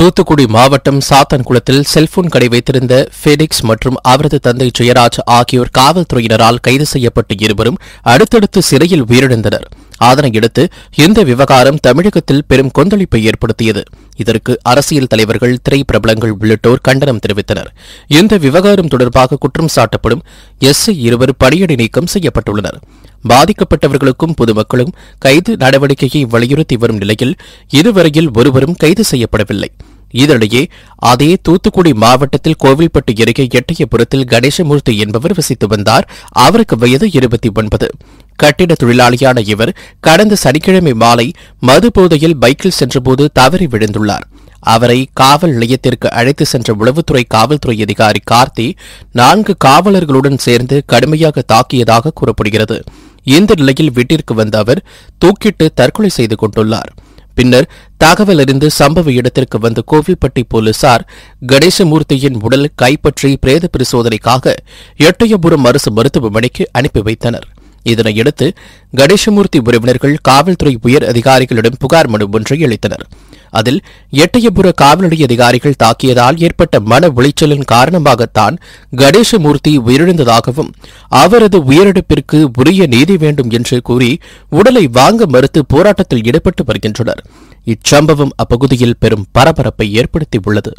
தூத்துக்குடி மாவட்டம் சாத்தான்குளத்தில் செல்போன் கடை வைத்திருந்த ஃபெனிக்ஸ் மற்றும் அவரது தந்தை ஜெயராஜ் ஆகியோர் காவல்துறையினரால் கைது செய்யப்பட்ட இருவரும் அடுத்தடுத்து சிறையில் உயிரிழந்தனர் அதனையடுத்து இந்த விவகாரம் தமிழகத்தில் பெரும் கொந்தளிப்பை ஏற்படுத்தியது இதற்கு அரசியல் தலைவர்கள் திரைப்பிரபலங்கள் உள்ளிட்டோர் கண்டனம் தெரிவித்தனர் இந்த விவகாரம் தொடர்பாக குற்றம் சாட்டப்படும் எஸ்ஐ இருவர் பணியிடை நீக்கம் செய்யப்பட்டுள்ளனர் பாதிக்கப்பட்டவர்களுக்கும் பொதுமக்களும் கைது நடவடிக்கையை வலியுறுத்தி வரும் நிலையில் இதுவரையில் ஒருவரும் கைது செய்யப்படவில்லை இதனிடையே அதே தூத்துக்குடி மாவட்டத்தில் கோவில்பட்டு அருகே எட்டயபுரத்தில் கணேசமூர்த்தி என்பவர் வசித்து வந்தார் அவருக்கு வயது இருபத்தி ஒன்பது கட்டிட தொழிலாளியான இவர் கடந்த சனிக்கிழமை மாலை மது போதையில் பைக்கில் சென்றபோது தவறி விழுந்துள்ளார் அவரை காவல் நிலையத்திற்கு அழைத்து சென்ற உளவுத்துறை காவல்துறை அதிகாரி கார்த்தி நான்கு காவலர்களுடன் சேர்ந்து கடுமையாக தாக்கியதாக கூறப்படுகிறது இந்த நிலையில் வீட்டிற்கு வந்த அவர் தூக்கிட்டு தற்கொலை செய்து கொண்டுள்ளார் பின்னர் தகவல் அறிந்து சம்பவ இடத்திற்கு வந்த கோவில்பட்டி போலீசார் கணேசமூர்த்தியின் உடல் கைப்பற்றி பிரேத பரிசோதனைக்காக எட்டயபுரம் அரசு மருத்துவமனைக்கு அனுப்பி வைத்தனர் இதனையடுத்து கணேசமூர்த்தி உறவினர்கள் காவல்துறை உயர் அதிகாரிகளிடம் புகார் மனு ஒன்றை அளித்தனர் அதில் எட்டயபுர காவல் நிலைய அதிகாரிகள் தாக்கியதால் ஏற்பட்ட மன உளைச்சலின் காரணமாகத்தான் கணேசமூர்த்தி உயிரிழந்ததாகவும் அவரது உயிரிழப்பிற்கு உரிய நீதி வேண்டும் என்று கூறி உடலை வாங்க மறுத்து போராட்டத்தில் ஈடுபட்டு வருகின்றனர் இச்சம்பவம் அப்பகுதியில் பெரும் பரபரப்பை ஏற்படுத்தியுள்ளது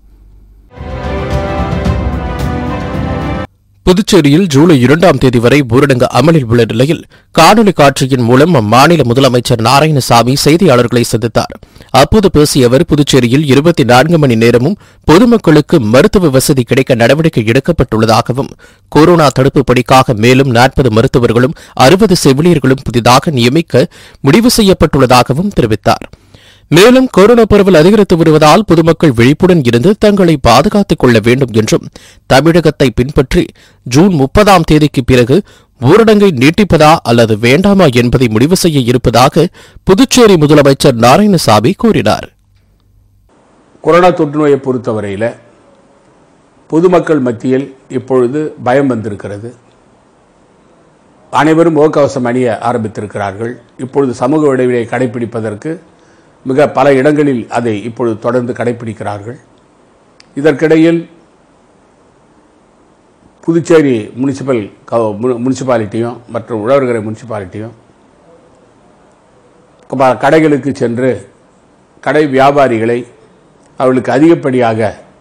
புதுச்சேரியில் ஜூலை இரண்டாம் தேதி வரை ஊரடங்கு அமலில் உள்ள நிலையில் காணொலி காட்சியின் மூலம் அம்மாநில முதலமைச்சர் நாராயணசாமி செய்தியாளர்களை சந்தித்தார் அப்போது பேசிய அவர் புதுச்சேரியில் இருபத்தி நான்கு மணி நேரமும் பொதுமக்களுக்கு மருத்துவ வசதி கிடைக்க நடவடிக்கை எடுக்கப்பட்டுள்ளதாகவும் கொரோனா தடுப்பு பணிக்காக மேலும் நாற்பது மருத்துவர்களும் அறுபது செவிலியர்களும் புதிதாக நியமிக்க முடிவு செய்யப்பட்டுள்ளதாகவும் தெரிவித்தார் மேலும் கொரோனா பரவல் அதிகரித்து வருவதால் பொதுமக்கள் விழிப்புடன் இருந்து தங்களை பாதுகாத்துக் கொள்ள வேண்டும் என்றும் தமிழகத்தை பின்பற்றி ஜூன் முப்பதாம் தேதிக்கு பிறகு ஊரடங்கை நீட்டிப்பதா அல்லது வேண்டாமா என்பதை முடிவு செய்ய இருப்பதாக புதுச்சேரி முதலமைச்சர் நாராயணசாமி கூறினார் கொரோனா தொற்று நோயை பொறுத்தவரையில் பொதுமக்கள் மத்தியில் இப்பொழுது பயம் வந்திருக்கிறது அனைவரும் முகக்கவசம் அணிய ஆரம்பித்திருக்கிறார்கள் இப்பொழுது சமூக இடைவெளியை கடைபிடிப்பதற்கு மிக பல இடங்களில் அதை இப்பொழுது தொடர்ந்து கடைபிடிக்கிறார்கள் இதற்கிடையில் புதுச்சேரி முனிசிபல் க- மு- முனிசிபாலிட்டியும் மற்றும் உழவர்கரை முனிசிபாலிட்டியும் ப- கடைகளுக்கு சென்று கடை வியாபாரிகளை அவர்களுக்கு அதிகப்படியாக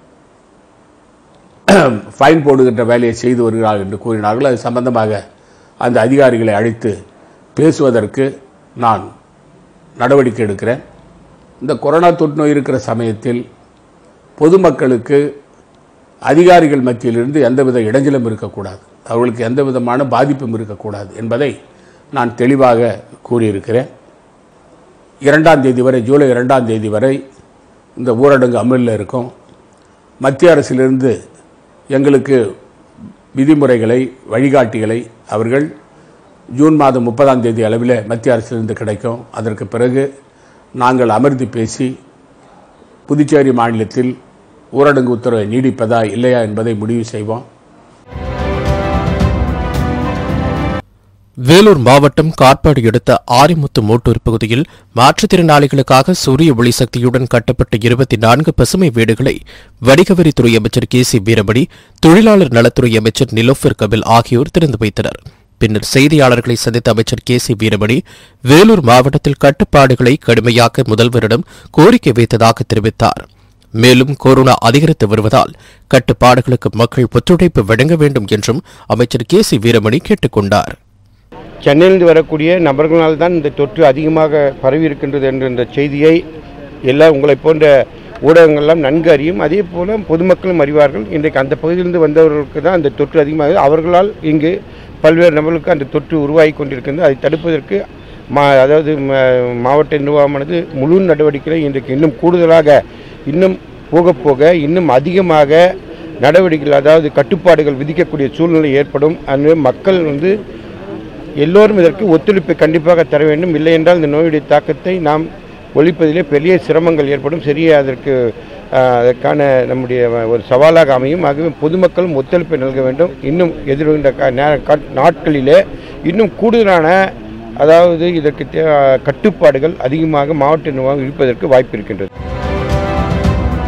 ஃபைன் போடுகின்ற வேலையை செய்து வருகிறார்கள் என்று கூறினார்கள் அது சம்பந்தமாக அந்த அதிகாரிகளை அழைத்து பேசுவதற்கு நான் நடவடிக்கை எடுக்கிறேன் இந்த கொரோனா தொற்று நோய் இருக்கிற சமயத்தில் பொதுமக்களுக்கு அதிகாரிகள் மத்தியிலிருந்து எந்தவித இடைஞ்சலும் இருக்கக்கூடாது அவர்களுக்கு எந்த விதமான பாதிப்பும் இருக்கக்கூடாது என்பதை நான் தெளிவாக கூறியிருக்கிறேன் இரண்டாம் தேதி வரை ஜூலை இரண்டாம் தேதி வரை இந்த ஊரடங்கு அமலில் இருக்கும் மத்திய அரசிலிருந்து எங்களுக்கு விதிமுறைகளை வழிகாட்டிகளை அவர்கள் ஜூன் மாதம் முப்பதாம் தேதி அளவில் மத்திய அரசிலிருந்து கிடைக்கும் அதற்கு பிறகு நாங்கள் அமர்ந்து பேசி புதுச்சேரி மாநிலத்தில் ஊரடங்கு உத்தரவை நீடிப்பதா இல்லையா என்பதை முடிவு செய்வோம் வேலூர் மாவட்டம் காட்பாடி அடுத்த ஆரிமுத்து மோட்டூர் பகுதியில் மாற்றுத்திறனாளிகளுக்காக சூரிய ஒளி சக்தியுடன் கட்டப்பட்ட இருபத்தி நான்கு பசுமை வீடுகளை வணிகவரித்துறை அமைச்சர் கே சி வீரமணி தொழிலாளர் நலத்துறை அமைச்சர் நிலோஃபர் கபில் ஆகியோர் திறந்து வைத்தனர் பின்னர் செய்தியாளர்களை சந்தித்த அமைச்சர் கே சி வீரமணி வேலூர் மாவட்டத்தில் கட்டுப்பாடுகளை கடுமையாக்க முதல்வரிடம் கோரிக்கை வைத்ததாக தெரிவித்தார் மேலும் கொரோனா அதிகரித்து வருவதால் கட்டுப்பாடுகளுக்கு மக்கள் ஒத்துழைப்பு வழங்க வேண்டும் என்றும் அமைச்சர் கே சி வீரமணி கேட்டுக் கொண்டார் சென்னையிலிருந்து வரக்கூடிய நபர்களால் தான் இந்த தொற்று அதிகமாக பரவி இருக்கின்றது என்ற இந்த செய்தியை எல்லா உங்களைப் போன்ற ஊடகங்கள்லாம் நன்கு அறியும் அதே போல பொதுமக்களும் அறிவார்கள் இன்றைக்கு அந்த பகுதியிலிருந்து வந்தவர்களுக்கு தான் அந்த தொற்று அதிகமாக அவர்களால் இங்கு பல்வேறு நபர்களுக்கு அந்த தொற்று உருவாகி கொண்டிருக்கின்றது அதை தடுப்பதற்கு மா அதாவது ம- மாவட்ட நிர்வாகமானது முழு நடவடிக்கைகளை இன்றைக்கு இன்னும் கூடுதலாக இன்னும் போக போக இன்னும் அதிகமாக நடவடிக்கைகள் அதாவது கட்டுப்பாடுகள் விதிக்கக்கூடிய சூழ்நிலை ஏற்படும் அந்த மக்கள் வந்து எல்லோரும் இதற்கு ஒத்துழைப்பை கண்டிப்பாக தர வேண்டும் இல்லை என்றால் இந்த நோயுடைய தாக்கத்தை நாம் ஒழிப்பதிலே பெரிய சிரமங்கள் ஏற்படும் சரியே அதற்கு ஆஹ், அதற்கான நம்முடைய ஒரு சவாலாக அமையும் ஆகவே பொதுமக்களும் ஒத்துழைப்பை நல்க வேண்டும் இன்னும் எதிர்வருகின்ற கா- நே- கா- நாட்களிலே இன்னும் கூடுதலான அதாவது இதற்கு தே- கட்டுப்பாடுகள் அதிகமாக மாவட்ட நிர்வாகம் இருப்பதற்கு வாய்ப்பு இருக்கின்றது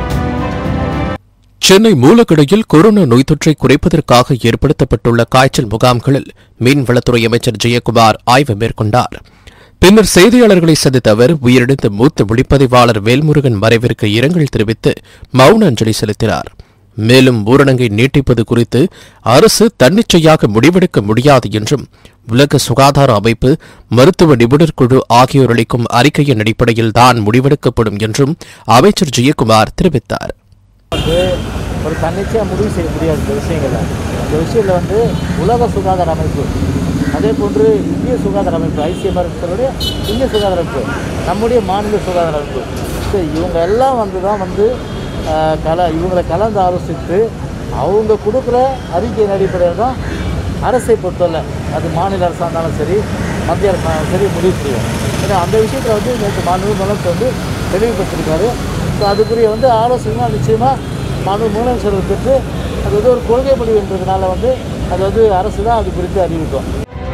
சென்னை மூலக்கடையில் கொரோனா நோய் தொற்றை குறைப்பதற்காக ஏற்படுத்தப்பட்டுள்ள காய்ச்சல் முகாம்களில் மீன்வளத்துறை அமைச்சர் ஜெயக்குமார் ஆய்வு மேற்கொண்டார் பின்னர் செய்தியாளர்களை சந்தித்த அவர் உயிரிழந்த மூத்த ஒளிப்பதிவாளர் வேல்முருகன் மறைவிற்கு இரங்கல் தெரிவித்து மௌன அஞ்சலி செலுத்தினார் மேலும் ஊரடங்கை நீட்டிப்பது குறித்து அரசு தன்னிச்சையாக முடிவெடுக்க முடியாது என்றும் உலக சுகாதார அமைப்பு மருத்துவ நிபுணர் குழு ஆகியோர் அளிக்கும் அறிக்கையின் அடிப்படையில் தான் முடிவெடுக்கப்படும் என்றும் அமைச்சர் ஜெயக்குமார் தெரிவித்தார் வந்து ஒரு தன்னிச்சையாக முடிவு செய்ய முடியாது இந்த விஷயங்களை இந்த விஷயத்தில் வந்து உலக சுகாதார அமைப்பு அதே போன்று இந்திய சுகாதார அமைப்பு ஐசிஎம்ஆர் சொல்லுடைய இந்திய சுகாதார அமைப்பு நம்முடைய மாநில சுகாதார அமைப்பு ஸோ இவங்க எல்லாம் வந்து தான் வந்து ஆஹ், கல இவங்களை கலந்து ஆலோசித்து அவங்க கொடுக்குற அறிக்கையின் அடிப்படையில் தான் அரசை பொறுத்தவரை அது மாநில அரசாக இருந்தாலும் சரி மத்திய அரசாக சரி முடிவு செய்யும் ஏன்னா அந்த விஷயத்தில் வந்து நேற்று மாநில முதலமைச்சர் வந்து தெளிவுபடுத்திருக்காரு ஸோ அதுக்குரிய வந்து ஆலோசனை நிச்சயமாக மாநில முதலமைச்சர் பெற்று அது வந்து ஒரு கொள்கை முடிவுன்றதுனால வந்து அது வந்து அரசு தான் அது குறித்து அறிவிக்கும்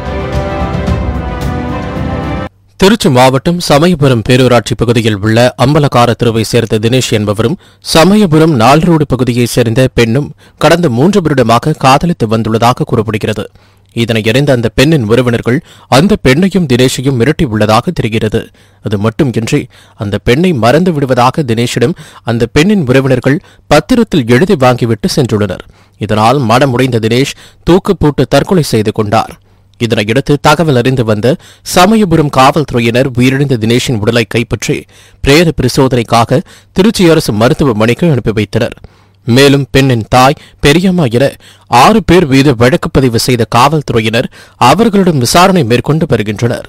திருச்சி மாவட்டம் சமயபுரம் பேரூராட்சி பகுதியில் உள்ள அம்பலக்கார தெருவை சேர்ந்த தினேஷ் என்பவரும் சமயபுரம் நால்ரோடு பகுதியைச் சேர்ந்த பெண்ணும் கடந்த மூன்று வருடமாக காதலித்து வந்துள்ளதாக கூறப்படுகிறது இதனை அறிந்த அந்த பெண்ணின் உறவினர்கள் அந்த பெண்ணையும் தினேஷையும் மிரட்டியுள்ளதாக தெரிகிறது அது மட்டுமின்றி அந்த பெண்ணை மறந்து விடுவதாக தினேஷிடம் அந்த பெண்ணின் உறவினர்கள் பத்திரத்தில் எழுதி வாங்கிவிட்டு சென்றுள்ளனர் இதனால் மனமுடைந்த தினேஷ் தூக்கு போட்டு தற்கொலை செய்து கொண்டார் இதனையடுத்து தகவல் அறிந்து வந்த சமயபுரம் காவல்துறையினர் உயிரிழந்த தினேஷின் உடலை கைப்பற்றி பிரேத பரிசோதனைக்காக திருச்சி அரசு மருத்துவமனைக்கு அனுப்பி வைத்தனர் மேலும் பெண்ணின் தாய் பெரியம்மா என ஆறு பேர் மீது வழக்கு பதிவு செய்த காவல்துறையினர் அவர்களிடம் விசாரணை மேற்கொண்டு வருகின்றனர்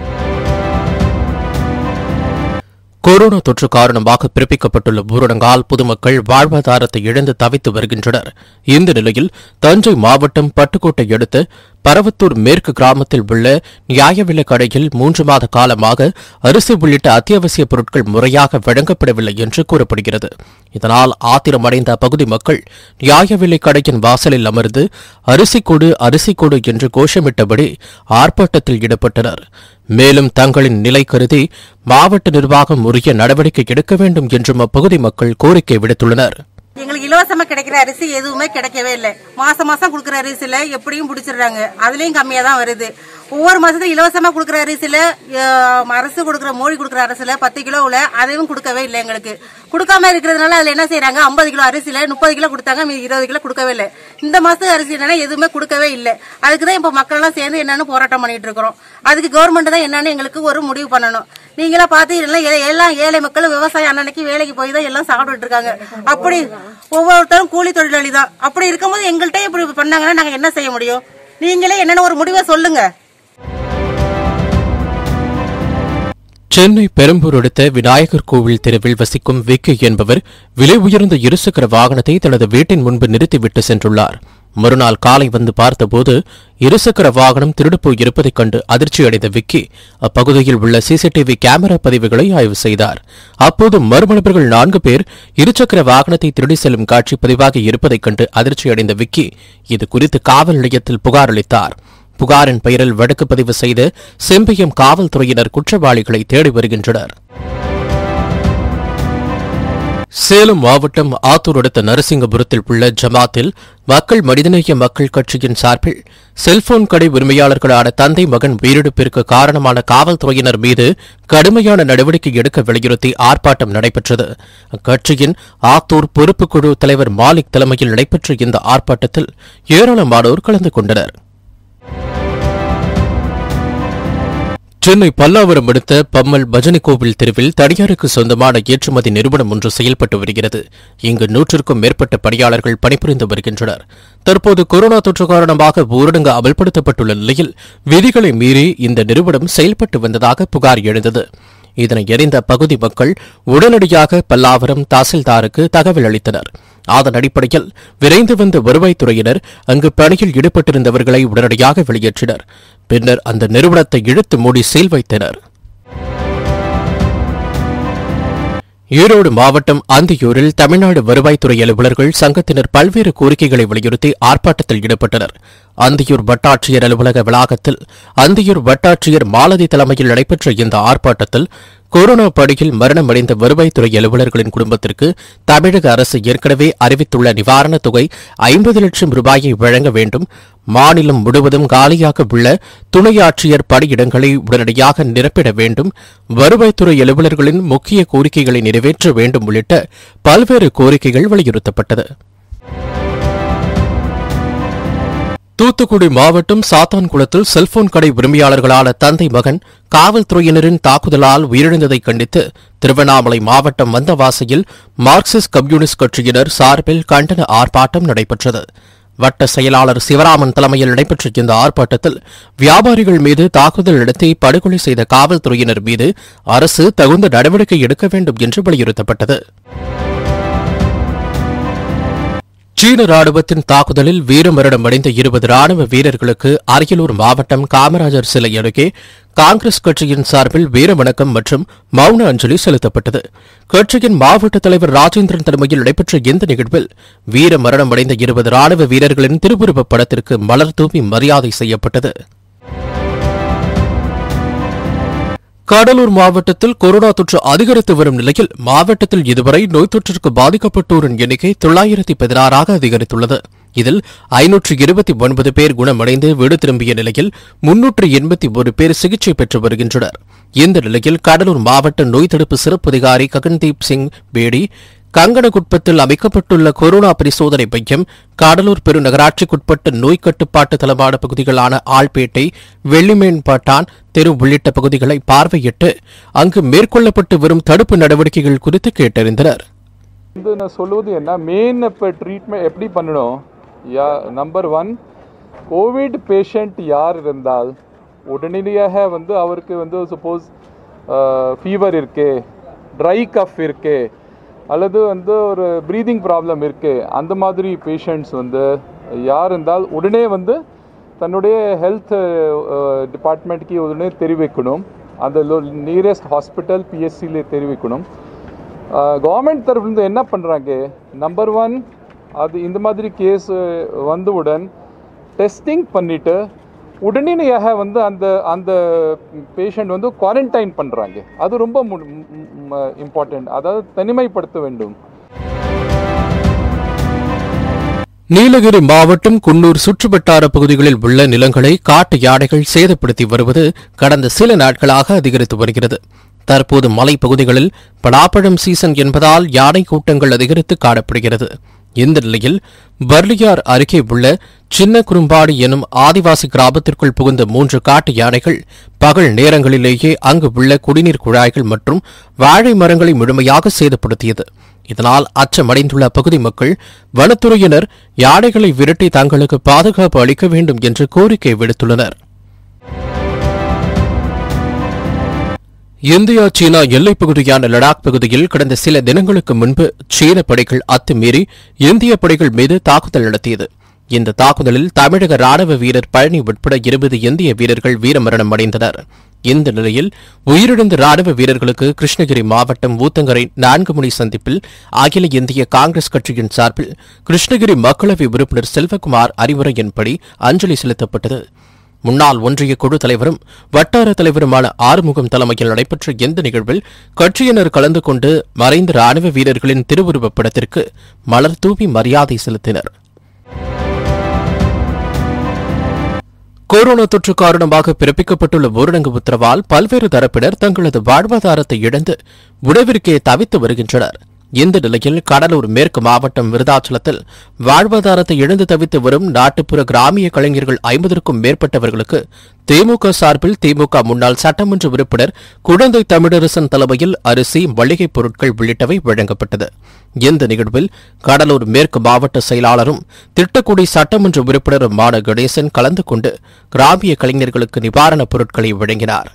கொரோனா தொற்று காரணமாக பிறப்பிக்கப்பட்டுள்ள ஊரடங்கால் பொதுமக்கள் வாழ்வாதாரத்தை இழந்து தவித்து வருகின்றனர் இந்த நிலையில் தஞ்சை மாவட்டம் பட்டுக்கோட்டை அடுத்த பரவத்தூர் மேற்கு கிராமத்தில் உள்ள நியாய விலைக் கடையில் மூன்று மாத காலமாக அரிசி உள்ளிட்ட அத்தியாவசிய பொருட்கள் முறையாக வழங்கப்படவில்லை என்று கூறப்படுகிறது இதனால் ஆத்திரமடைந்த அப்பகுதி மக்கள் நியாய விலைக் கடையின் வாசலில் அமர்ந்து அரிசி கொடு அரிசி கொடு என்று கோஷமிட்டபடி ஆர்ப்பாட்டத்தில் ஈடுபட்டனர் மேலும் தங்களின் நிலை கருதி மாவட்ட நிர்வாகம் உரிய நடவடிக்கை எடுக்க வேண்டும் என்றும் அப்பகுதி மக்கள் கோரிக்கை விடுத்துள்ளனர் எங்களுக்கு இலவசமா கிடைக்கிற அரிசி எதுவுமே கிடைக்கவே இல்லை மாசம் மாசம் கொடுக்குற அரிசியில எப்படியும் பிடிச்சிடுறாங்க அதுலயும் கம்மியா தான் வருது ஒவ்வொரு மாசத்தும் இலவசமா கொடுக்குற அரிசியில அஹ், அரசு கொடுக்குற மோடி கொடுக்குற அரிசியில பத்து கிலோவுல அதையும் கொடுக்கவே இல்லை எங்களுக்கு கொடுக்காம இருக்கிறதுனால அதுல என்ன செய்யறாங்க ஐம்பது கிலோ அரிசியில முப்பது கிலோ கொடுத்தாங்க மீதி இருபது கிலோ கொடுக்கவே இல்லை இந்த மாசத்துக்கு அரிசி என்னன்னா எதுவுமே கொடுக்கவே இல்லை அதுக்கு தான் இப்ப மக்கள் எல்லாம் சேர்ந்து என்னன்னு போராட்டம் பண்ணிட்டு இருக்கிறோம் அதுக்கு கவர்மெண்ட் தான் என்னன்னு எங்களுக்கு ஒரு முடிவு பண்ணணும் நீங்களா பார்த்து எல்லாம் ஏ- எல்லாம் ஏழை மக்கள் விவசாயம் அன்னன்னைக்கு வேலைக்கு போய் தான் எல்லாம் சாப்பிட்டுட்டு இருக்காங்க அப்படி ஒவ்வொருத்தரும் கூலி தொழிலாளி தான் அப்படி இருக்கும்போது எங்கள்கிட்ட இப்படி பண்ணாங்கன்னா நாங்க என்ன செய்ய முடியும் நீங்களே என்னன்னு ஒரு முடிவை சொல்லுங்க சென்னை பெரம்பூர் அடுத்த விநாயகர் கோவில் தெருவில் வசிக்கும் விக்கி என்பவர் விலை உயர்ந்த இருசக்கர வாகனத்தை தனது வீட்டின் முன்பு நிறுத்திவிட்டு சென்றுள்ளார் மறுநாள் காலை வந்து பார்த்தபோது இருசக்கர வாகனம் திருடுப்போய் இருப்பதைக் கண்டு அதிர்ச்சியடைந்த விக்கி அப்பகுதியில் உள்ள சிசிடிவி கேமரா பதிவுகளை ஆய்வு செய்தார் அப்போது மர்ம நபர்கள் நான்கு பேர் இருசக்கர வாகனத்தை திருடி செல்லும் காட்சி பதிவாகி இருப்பதைக் கண்டு அதிர்ச்சியடைந்த விக்கி இது குறித்து காவல் நிலையத்தில் புகார் அளித்தார் புகாரின் பெயரில் வழக்கு பதிவு செய்து செம்பியம் காவல்துறையினர் குற்றவாளிகளை தேடி வருகின்றனர் சேலம் மாவட்டம் ஆத்தூர் அடுத்த நரசிங்கபுரத்தில் உள்ள ஜமாத்தில் மக்கள் மனிதநேய மக்கள் கட்சியின் சார்பில் செல்போன் கடை உரிமையாளர்களான தந்தை மகன் உயிரிழப்பிற்கு காரணமான காவல்துறையினர் மீது கடுமையான நடவடிக்கை எடுக்க வலியுறுத்தி ஆர்ப்பாட்டம் நடைபெற்றது அக்கட்சியின் ஆத்தூர் பொறுப்புக்குழு தலைவர் மாலிக் தலைமையில் நடைபெற்ற இந்த ஆர்ப்பாட்டத்தில் ஏராளமானோர் கலந்து கொண்டனர் சென்னை பல்லாவரம் அடுத்த பம்மல் பஜனை கோவில் தெருவில் தனியாருக்கு சொந்தமான ஏற்றுமதி நிறுவனம் ஒன்று செயல்பட்டு வருகிறது இங்கு நூற்றுக்கும் மேற்பட்ட பணியாளர்கள் பணிபுரிந்து வருகின்றனர் தற்போது கொரோனா தொற்று காரணமாக ஊரடங்கு அமல்படுத்தப்பட்டுள்ள நிலையில் விதிகளை மீறி இந்த நிறுவனம் செயல்பட்டு வந்ததாக புகார் எழுந்தது இதனை அறிந்த பகுதி மக்கள் உடனடியாக பல்லாவரம் தாசில்தாருக்கு தகவல் அளித்தனர் அதன் அடிப்படையில் விரைந்து வந்த வருவாய்த்துறையினர் அங்கு பணியில் ஈடுபட்டிருந்தவர்களை உடனடியாக வெளியேற்றினர் பின்னர் அந்த நிறுவனத்தை இழுத்து மூடி சீல் வைத்தனர் ஈரோடு மாவட்டம் அந்தியூரில் தமிழ்நாடு வருவாய்த்துறை அலுவலர்கள் சங்கத்தினர் பல்வேறு கோரிக்கைகளை வலியுறுத்தி ஆர்ப்பாட்டத்தில் ஈடுபட்டனர் அந்தியூர் வட்டாட்சியர் அலுவலக வளாகத்தில் அந்தியூர் வட்டாட்சியர் மாலதி தலைமையில் நடைபெற்ற இந்த ஆர்ப்பாட்டத்தில் கொரோனா பணியில் மரணமடைந்த வருவாய்த்துறை அலுவலர்களின் குடும்பத்திற்கு தமிழக அரசு ஏற்கனவே அறிவித்துள்ள நிவாரணத் தொகை ஐம்பது லட்சம் ரூபாயை வழங்க வேண்டும் மாநிலம் முழுவதும் காலியாக உள்ள துணை ஆட்சியர் பணியிடங்களை உடனடியாக நிரப்பிட வேண்டும் வருவாய்த்துறை அலுவலர்களின் முக்கிய கோரிக்கைகளை நிறைவேற்ற வேண்டும் உள்ளிட்ட பல்வேறு கோரிக்கைகள் வலியுறுத்தப்பட்டது தூத்துக்குடி மாவட்டம் சாத்தான்குளத்தில் செல்போன் கடை உரிமையாளர்களான தந்தை மகன் காவல்துறையினரின் தாக்குதலால் உயிரிழந்ததை கண்டித்து திருவண்ணாமலை மாவட்டம் வந்தவாசியில் மார்க்சிஸ்ட் கம்யூனிஸ்ட் கட்சியினர் சார்பில் கண்டன ஆர்ப்பாட்டம் நடைபெற்றது வட்ட செயலாளர் சிவராமன் தலைமையில் நடைபெற்ற இந்த ஆர்ப்பாட்டத்தில் வியாபாரிகள் மீது தாக்குதல் நடத்தி படுகொலை செய்த காவல்துறையினர் மீது அரசு தகுந்த நடவடிக்கை எடுக்க வேண்டும் என்று வலியுறுத்தப்பட்டது சீன ராணுவத்தின் தாக்குதலில் வீரமரணம் அடைந்த இருபது ராணுவ வீரர்களுக்கு அரியலூர் மாவட்டம் காமராஜர் சிலை அருகே காங்கிரஸ் கட்சியின் சார்பில் வீரவணக்கம் மற்றும் மௌன அஞ்சலி செலுத்தப்பட்டது கட்சியின் மாவட்ட தலைவர் ராஜேந்திரன் தலைமையில் நடைபெற்ற இந்த நிகழ்வில் வீர மரணம் அடைந்த இருபது ராணுவ வீரர்களின் திருவுருவப் படத்திற்கு மலர் தூவி மரியாதை செய்யப்பட்டது கடலூர் மாவட்டத்தில் கொரோனா தொற்று அதிகரித்து வரும் நிலையில் மாவட்டத்தில் இதுவரை நோய் தொற்றிற்கு பாதிக்கப்பட்டோரின் எண்ணிக்கை தொள்ளாயிரத்தி பதினாறாக அதிகரித்துள்ளது இதில் ஐநூற்று இருபத்தி ஒன்பது பேர் குணமடைந்து வீடு திரும்பிய நிலையில் முன்னூற்று எண்பத்தி ஒரு பேர் சிகிச்சை பெற்று வருகின்றனர் இந்த நிலையில் கடலூர் மாவட்ட நோய் தடுப்பு சிறப்பு அதிகாரி ககன்தீப் சிங் பேடி கங்கணகுட்பத்தில் அமைக்கப்பட்டுள்ள கொரோனா பரிசோதனை மையம் கடலூர் பெருநகராட்சிக்குட்பட்ட நோய் கட்டுப்பாட்டு தளவாட பகுதிகளான ஆள்பேட்டை வெள்ளிமேன்பாட்டான் தெரு உள்ளிட்ட பகுதிகளை பார்வையிட்டு அங்கு மேற்கொள்ளப்பட்டு வரும் தடுப்பு நடவடிக்கைகள் குறித்து கேட்டறிந்தனர் வந்து நான் சொல்லுவது என்ன மெயின் இப்போ ட்ரீட்மெண்ட் எப்படி பண்ணணும் yeah number one covid patient யார் இருந்தால் உடனடியாக வந்து அவருக்கு வந்து சப்போஸ் ஃபீவர் இருக்கு ட்ரை கஃப் இருக்கு அல்லது வந்து ஒரு ப்ரீதிங் ப்ராப்ளம் இருக்கு அந்த மாதிரி பேஷண்ட்ஸ் வந்து யார் இருந்தால் உடனே வந்து தன்னுடைய ஹெல்த் டிபார்ட்மெண்ட்க்கு உடனே தெரிவிக்கணும் அந்த நியரஸ்ட் ஹாஸ்பிட்டல் பிஎஸ்சியில் தெரிவிக்கணும் கவர்மெண்ட் தரப்புலேருந்து என்ன பண்ணுறாங்க நம்பர் ஒன் அது இந்த மாதிரி கேஸ் வந்தவுடன் டெஸ்டிங் பண்ணிவிட்டு உடனடியாக வந்து அந்த அந்த பேஷண்ட் வந்து குவாரண்டைன் பண்ணுறாங்க அது ரொம்ப இம்பார்ட்டண்ட் அதாவது தனிமைப்படுத்த வேண்டும் நீலகிரி மாவட்டம் குன்னூர் சுற்றுவட்டார பகுதிகளில் உள்ள நிலங்களை காட்டு யானைகள் சேதப்படுத்தி வருவது கடந்த சில நாட்களாக அதிகரித்து வருகிறது தற்போது மலைப்பகுதிகளில் பலாப்பழம் சீசன் என்பதால் யானை கூட்டங்கள் அதிகரித்து காணப்படுகிறது இந்த நிலையில் பர்லியார் அருகே உள்ள சின்ன குறும்பாடி எனும் ஆதிவாசி கிராமத்திற்குள் புகுந்த மூன்று காட்டு யானைகள் பகல் நேரங்களிலேயே அங்கு உள்ள குடிநீர் குழாய்கள் மற்றும் வாழை மரங்களை முழுமையாக சேதப்படுத்தியது இதனால் அச்சமடைந்துள்ள அப்பகுதி மக்கள் வனத்துறையினர் யானைகளை விரட்டி தங்களுக்கு பாதுகாப்பு அளிக்க வேண்டும் என்று கோரிக்கை விடுத்துள்ளனர் இந்தியா சீனா எல்லைப் பகுதியான லடாக் பகுதியில் கடந்த சில தினங்களுக்கு முன்பு சீன படைகள் அத்துமீறி இந்திய படைகள் மீது தாக்குதல் நடத்தியது இந்த தாக்குதலில் தமிழக ராணுவ வீரர் பழனி உட்பட இருபது இந்திய வீரர்கள் வீரமரணம் அடைந்தனர் இந்த நிலையில் உயிரிழந்த ராணுவ வீரர்களுக்கு கிருஷ்ணகிரி மாவட்டம் ஊத்தங்கரை நான்கு முனை சந்திப்பில் அகில இந்திய காங்கிரஸ் கட்சியின் சார்பில் கிருஷ்ணகிரி மக்களவை உறுப்பினர் செல்வகுமார் அறிவுரையின்படி அஞ்சலி செலுத்தப்பட்டது முன்னாள் ஒன்றிய குழு தலைவரும் வட்டார தலைவருமான ஆறுமுகம் தலைமையில் நடைபெற்ற இந்த நிகழ்வில் கட்சியினர் கலந்து கொண்டு மறைந்த ராணுவ வீரர்களின் திருவுருவப் படத்திற்கு மலர் தூவி மரியாதை செலுத்தினர் கொரோனா தொற்று காரணமாக பிறப்பிக்கப்பட்டுள்ள ஊரடங்கு உத்தரவால் பல்வேறு தரப்பினர் தங்களது வாழ்வாதாரத்தை இழந்து உணவிற்கே தவித்து வருகின்றனர் இந்த நிலையில் கடலூர் மேற்கு மாவட்டம் விருதாச்சலத்தில் வாழ்வாதாரத்தை இழந்து தவித்து வரும் நாட்டுப்புற கிராமிய கலைஞர்கள் ஐம்பதற்கும் மேற்பட்டவர்களுக்கு திமுக சார்பில் திமுக முன்னாள் சட்டமன்ற உறுப்பினர் குழந்தை தமிழரசன் தலைமையில் அரிசி மளிகைப் பொருட்கள் உள்ளிட்டவை வழங்கப்பட்டது இந்த நிகழ்வில் கடலூர் மேற்கு மாவட்ட செயலாளரும் திட்டக்குடி சட்டமன்ற உறுப்பினருமான கணேசன் கலந்து கொண்டு கிராமிய கலைஞர்களுக்கு நிவாரணப் பொருட்களை வழங்கினார்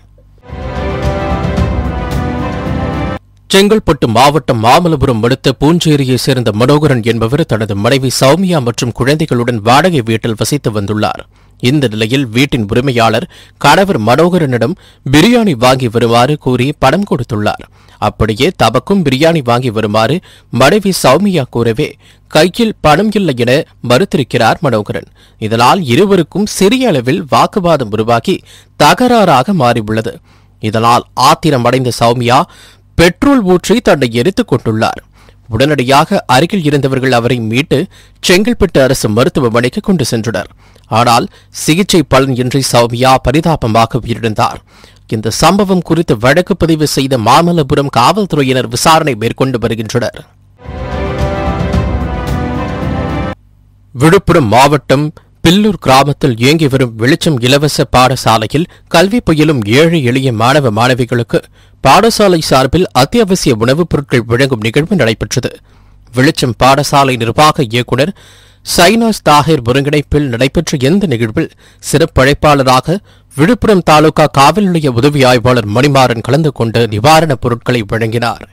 செங்கல்பட்டு மாவட்டம் மாமல்லபுரம் அடுத்த பூஞ்சேரியைச் சேர்ந்த மனோகரன் என்பவர் தனது மனைவி சௌமியா மற்றும் குழந்தைகளுடன் வாடகை வீட்டில் வசித்து வந்துள்ளார் இந்த நிலையில் வீட்டின் உரிமையாளர் கணவர் மனோகரனிடம் பிரியாணி வாங்கி வருமாறு கூறி பணம் கொடுத்துள்ளார் அப்படியே தபக்கும் பிரியாணி வாங்கி வருமாறு மனைவி சௌமியா கூறவே கையில் பணம் இல்லை என மறுத்திருக்கிறார் மனோகரன் இதனால் இருவருக்கும் சிறிய அளவில் வாக்குவாதம் உருவாகி தகராறாக மாறியுள்ளது இதனால் ஆத்திரமடைந்த சௌமியா பெட்ரோல் ஊற்றி தன்னை எரித்துக் கொண்டுள்ளார் உடனடியாக அருகில் இருந்தவர்கள் அவரை மீட்டு செங்கல்பட்டு அரசு மருத்துவமனைக்கு கொண்டு சென்றனர் ஆனால் சிகிச்சை பலனின்றி சௌமியா பரிதாபமாக உயிரிழந்தார் இந்த சம்பவம் குறித்து வழக்கு பதிவு செய்த மாமல்லபுரம் காவல்துறையினர் விசாரணை மேற்கொண்டு வருகின்றனர் விழுப்புரம் மாவட்டம் பில்லூர் கிராமத்தில் இயங்கி வரும் வெளிச்சம் இலவச பாடசாலையில் கல்வி பயிலும் ஏழை எளிய மாணவ மாணவிகளுக்கு பாடசாலை சார்பில் அத்தியாவசிய உணவுப் பொருட்கள் வழங்கும் நிகழ்வு நடைபெற்றது வெளிச்சம் பாடசாலை நிர்வாக இயக்குநர் சைனாஸ் தாஹிர் ஒருங்கிணைப்பில் நடைபெற்ற இந்த நிகழ்வில் சிறப்பழைப்பாளராக விழுப்புரம் தாலுகா காவல் நிலைய உதவி ஆய்வாளர் மணிமாறன் கலந்து கொண்டு நிவாரணப் பொருட்களை வழங்கினார்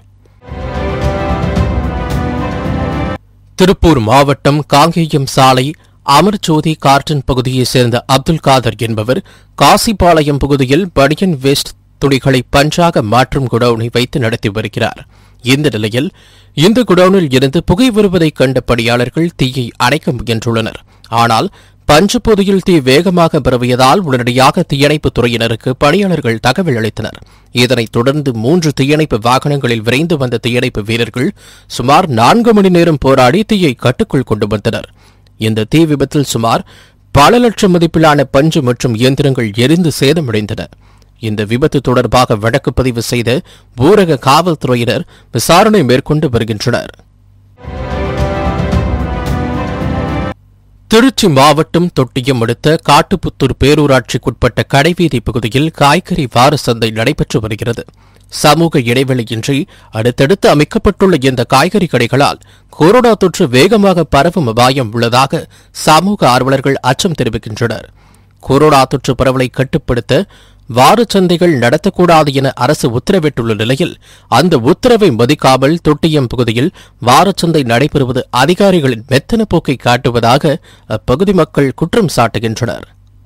திருப்பூர் மாவட்டம் காங்கேயம் சாலை அமர்ஜோதி கார்டன் பகுதியைச் சேர்ந்த அப்துல் காதர் என்பவர் காசிபாளையம் பகுதியில் பனியன் வேஸ்ட் துணிகளை பஞ்சாக மாற்றும் குடோனை வைத்து நடத்தி வருகிறார் இந்த நிலையில் இந்த குடோனில் இருந்து புகை வருவதைக் கண்ட பணியாளர்கள் தீயை அணைக்க முயன்றுள்ளனர் ஆனால் பஞ்சு பொதியில் தீ வேகமாக பரவியதால் உடனடியாக தீயணைப்புத் துறையினருக்கு பணியாளர்கள் தகவல் அளித்தனர் இதனைத் தொடர்ந்து மூன்று தீயணைப்பு வாகனங்களில் விரைந்து வந்த தீயணைப்பு வீரர்கள் சுமார் நான்கு மணி நேரம் போராடி தீயை கட்டுக்குள் கொண்டு வந்தனர் இந்த தீ விபத்தில் சுமார் பல லட்சம் மதிப்பிலான பஞ்சு மற்றும் இயந்திரங்கள் எரிந்து சேதமடைந்தன இந்த விபத்து தொடர்பாக வழக்கு பதிவு செய்த ஊரக காவல்துறையினர் விசாரணை மேற்கொண்டு வருகின்றனர் திருச்சி மாவட்டம் தொட்டியம் அடுத்த காட்டுப்புத்தூர் பேரூராட்சிக்குட்பட்ட கடைவீதி பகுதியில் காய்கறி வார சந்தை நடைபெற்று வருகிறது சமூக இடைவெளியின்றி அடுத்தடுத்து அமைக்கப்பட்டுள்ள இந்த காய்கறி கடைகளால் கொரோனா தொற்று வேகமாக பரவும் அபாயம் உள்ளதாக சமூக ஆர்வலர்கள் அச்சம் தெரிவிக்கின்றனர் கொரோனா தொற்று பரவலை கட்டுப்படுத்த வாரச் சந்தைகள் நடத்தக்கூடாது என அரசு உத்தரவிட்டுள்ள நிலையில் அந்த உத்தரவை மதிக்காமல் தொட்டியம் பகுதியில் வாரச் சந்தை நடைபெறுவது அதிகாரிகளின் மெத்தன போக்கை காட்டுவதாக அப்பகுதி மக்கள் குற்றம் சாட்டுகின்றனர்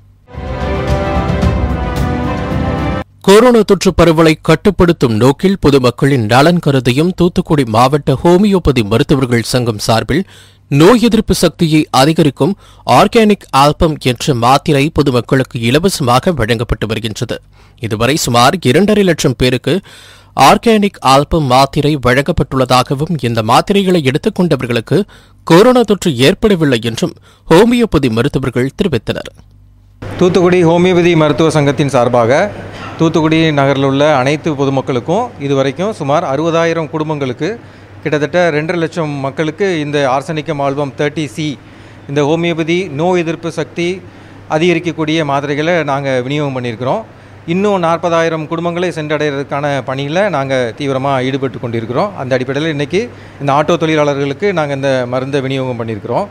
கொரோனா தொற்று பரவலை கட்டுப்படுத்தும் நோக்கில் பொதுமக்களின் நலன் கருதியும் தூத்துக்குடி மாவட்ட ஹோமியோபதி மருத்துவர்கள் சங்கம் சார்பில் நோய் எதிர்ப்பு சக்தியை அதிகரிக்கும் ஆர்கானிக் ஆல்பம் என்ற மாத்திரை பொதுமக்களுக்கு இலவசமாக வழங்கப்பட்டு வருகின்றது இதுவரை சுமார் இரண்டரை லட்சம் பேருக்கு ஆர்கானிக் ஆல்பம் மாத்திரை வழங்கப்பட்டுள்ளதாகவும் இந்த மாத்திரைகளை எடுத்துக் கொண்டவர்களுக்கு கொரோனா தொற்று ஏற்படவில்லை என்றும் ஹோமியோபதி மருத்துவர்கள் தெரிவித்தனர் தூத்துக்குடி ஹோமியோபதி மருத்துவ சங்கத்தின் சார்பாக தூத்துக்குடி நகரில் உள்ள அனைத்து பொதுமக்களுக்கும் இதுவரைக்கும் சுமார் அறுபதாயிரம் குடும்பங்களுக்கு கிட்டத்தட்ட ரெண்டரை லட்சம் மக்களுக்கு இந்த ஆர்சனிக்கம் ஆல்பம் தேர்ட்டி சி இந்த ஹோமியோபதி நோய் எதிர்ப்பு சக்தி அதிகரிக்கக்கூடிய மாத்திரைகளை நாங்கள் விநியோகம் பண்ணியிருக்கிறோம் இன்னும் நாற்பதாயிரம் குடும்பங்களை சென்றடைகிறதுக்கான பணியில் நாங்கள் தீவிரமாக ஈடுபட்டு கொண்டிருக்கிறோம் அந்த அடிப்படையில் இன்றைக்கி இந்த ஆட்டோ தொழிலாளர்களுக்கு நாங்கள் இந்த மருந்தை விநியோகம் பண்ணியிருக்கிறோம்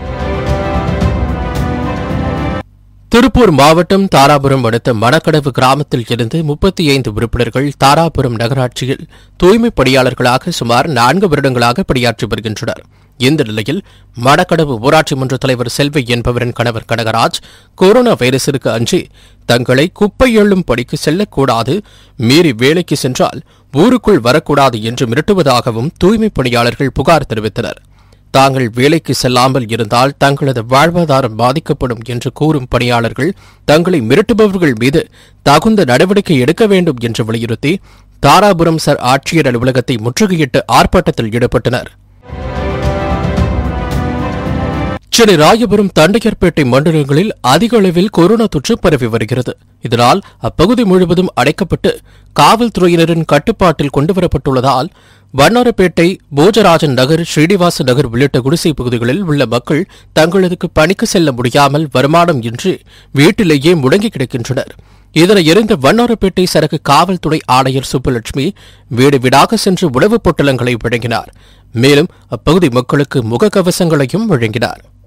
திருப்பூர் மாவட்டம் தாராபுரம் அடுத்த மணக்கடவு கிராமத்தில் இருந்து முப்பத்தி ஐந்து உறுப்பினர்கள் தாராபுரம் நகராட்சியில் தூய்மைப் பணியாளர்களாக சுமார் நான்கு வருடங்களாக பணியாற்றி வருகின்றனர் இந்த நிலையில் மணக்கடவு ஊராட்சி மன்ற தலைவர் செல்வி என்பவரின் கணவர் கனகராஜ் கொரோனா வைரஸிற்கு அஞ்சி தங்களை குப்பை எள்ளும் பணிக்கு செல்லக்கூடாது மீறி வேலைக்கு சென்றால் ஊருக்குள் வரக்கூடாது என்று மிரட்டுவதாகவும் தூய்மைப் பணியாளர்கள் புகார் தெரிவித்தனர் தாங்கள் வேலைக்கு செல்லாமல் இருந்தால் தங்களது வாழ்வாதாரம் பாதிக்கப்படும் என்று கூறும் பணியாளர்கள் தங்களை மிரட்டுபவர்கள் மீது தகுந்த நடவடிக்கை எடுக்க வேண்டும் என்று வலியுறுத்தி தாராபுரம் சர் ஆட்சியர் அலுவலகத்தை முற்றுகையிட்டு ஆர்ப்பாட்டத்தில் ஈடுபட்டனர் சென்னை ராயபுரம் தண்டையர்பேட்டை மண்டலங்களில் அதிக அளவில் கொரோனா தொற்று பரவி வருகிறது இதனால் அப்பகுதி முழுவதும் அடைக்கப்பட்டு காவல்துறையினரின் கட்டுப்பாட்டில் கொண்டுவரப்பட்டுள்ளதால் வண்ணாரப்பேட்டை போஜராஜன் நகர் ஸ்ரீனிவாச நகர் உள்ளிட்ட குடிசை பகுதிகளில் உள்ள மக்கள் தங்களதுக்கு பணிக்கு செல்ல முடியாமல் வருமானம் இன்றி வீட்டிலேயே முடங்கி கிடக்கின்றனர் இதனை எறிந்த வண்ணாரப்பேட்டை சரக்கு காவல்துறை ஆணையர் சுப்புலட்சுமி வீடு வீடாக சென்று உணவுப் பொட்டலங்களை வழங்கினார் மேலும் அப்பகுதி மக்களுக்கு முகக்கவசங்களையும் வழங்கினார்